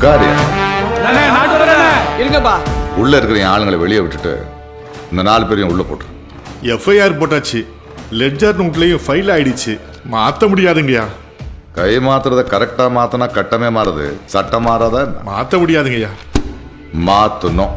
உட்காரு இருங்கப்பா உள்ள இருக்கிற என் ஆளுங்களை வெளியே விட்டுட்டு இந்த நாலு பேரையும் உள்ள போட்டு எஃப்ஐஆர் போட்டாச்சு லெட்ஜர் நோட்லயும் ஃபைல் ஆயிடுச்சு மாத்த முடியாதுங்கய்யா கை மாத்துறத கரெக்டா மாத்தினா கட்டமே மாறுது சட்டம் மாறாதா என்ன? மாத்த முடியாதுங்கய்யா மாத்தணும்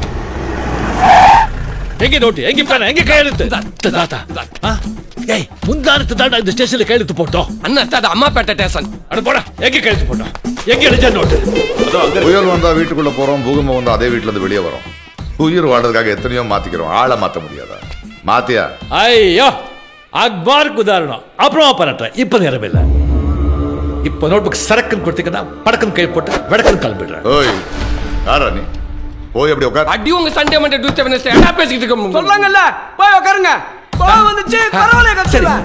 எங்க நோட்டு எங்க பேன எங்க கையெழுத்து தாத்தா ஆ? ஏய் முந்தானத்து தாண்டா இந்த ஸ்டேஷன்ல கையெழுத்து போட்டோம் அண்ணா அது அம்மாப்பேட்டை ஸ்டேஷன் அட போடா எங்க கையெழுத்து போட்டோம் எங்க எழுதிய நோட்டு புயல் வந்தா வீட்டுக்குள்ள போறோம் பூகம்பம் வந்தா அதே வீட்டுல இருந்து வெளியே வரோம் உயிர் வாழ்றதுக்காக எத்தனையோ மாத்திக்கிறோம் ஆளை மாத்த முடியாதா மாத்தியா ஐயோ அக்பாருக்கு உதாரணம் அப்புறமா பரட்டேன் இப்ப நேரம் இல்ல இப்ப நோட்புக் சரக்குன்னு கொடுத்தீங்கன்னா படக்குன்னு கை போட்டு விடக்குன்னு கிளம்பிடுறேன் ஓய் யாரா நீ போய் அப்படி உட்கார் அடி உங்க சண்டே மண்டே டியூஸ்டே வெனஸ்டே என்ன பேசிக்கிட்டு இருக்க சொல்லாங்கல்ல போய் உட்காருங்க கோவம் வந்துச்சு பரவாயில்ல கத்துறேன்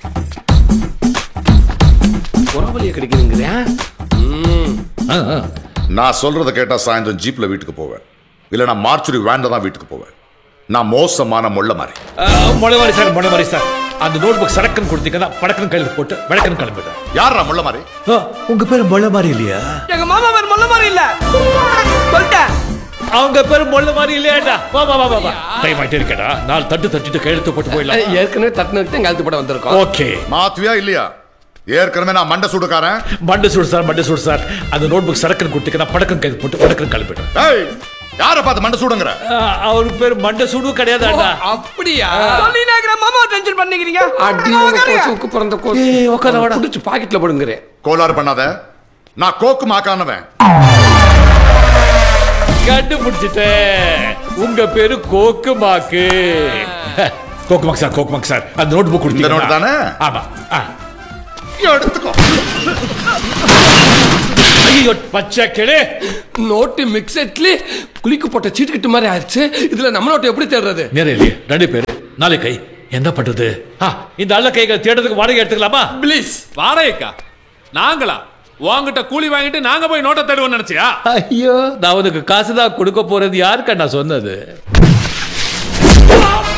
குறவலிய கிடைக்குதுங்கறியா ஆ, ஆ. நான் சொல்றத கேட்டா சாயந்தரம் ஜீப்ல வீட்டுக்கு போவேன் இல்ல நான் மார்ச்சுரி வேன்ல தான் வீட்டுக்கு போவேன் நான் மோசமான முள்ள மாதிரி ஆ, மொளவாரி சார் மொளவாரி சார் அந்த நோட்புக் சரக்குன்னு கொடுத்தீங்கன்னா படக்குன்னு கையெழுத்து போட்டு விடக்குன்னு கிளம்பிடுறேன் யாரா முள்ள மாதிரி ஆ, உங்க பேரு மொள்ள மாதிரி இல்லையா எங்க மாமா பேர் மொல்ல மாதிரி இல்ல சொல்லிட்டேன் அவங்க பேரு மொள்ள மாதிரி இல்லையாடா வா வா வா வா வா டைம் ஆயிட்டே இருக்கடா நாலு தட்டு தட்டிட்டு கையெழுத்து போட்டு போயிடலாம் ஏற்கனவே தட்டுனதுக்கு தான் கழுத்து போட வந்திருக்கோம் ஓகே மாத்துவியா இல்லையா ஏற்கனவே நான் மண்டை சூடுக்காரன் மண்டை சூடு சார் மண்டை சூடு சார் அந்த நோட்புக் சரக்குன்னு கொடுத்தீங்கன்னா படக்குன்னு கையெழுத்து போட்டு விடக்குன்னு கிளம்பிடுறேன் ஏய் யார பார்த்து மண்டை சூடுங்கிற ஆ, அவருக்கு பேர் மண்டை சூடு கிடையாதாடா அப்படியா சொல்லி நாக்கிற மாமா டென்ஷன் பண்ணிக்கிறீங்க அடி உங்க கோசுக்கு பிறந்த கோசு ஏய், உட்காரு, வாடா. புடிச்சு பாக்கெட்ல போடுங்கறேன் கோளாறு பண்ணாத நான் கோக்கு மாக்கானவன் கண்டுபிடிச்சிட்டேன் உங்க பேரு கோக்கு மாக்கு கோக்கு மாக்கு சார் கோக்கு மாக்கு சார் அந்த நோட் புக் இந்த note தானே? ஆமா ஆ. எடுத்துக்கோ ஐயோ பச்சை கிளே நோட்டு மிக்சட்லி குளிக்கு போட்ட சீட்டுக்கிட்டு மாதிரி ஆயிடுச்சு இதுல நம்ம நோட்டு எப்படி தேடுறது நேரம் இல்லையே ரெண்டு பேரு நாளை கை என்ன பண்றது ஆ, இந்த அல்ல கைகளை தேடுறதுக்கு வாடகை எடுத்துக்கலாமா ப்ளீஸ் வாடகைக்கா நாங்களா உங்ககிட்ட கூலி வாங்கிட்டு நாங்க போய் நோட்டை தருவோம் நினைச்சியா ஐயோ நான் உனக்கு காசு தான் கொடுக்க போறது யாருக்கா நான் சொன்னது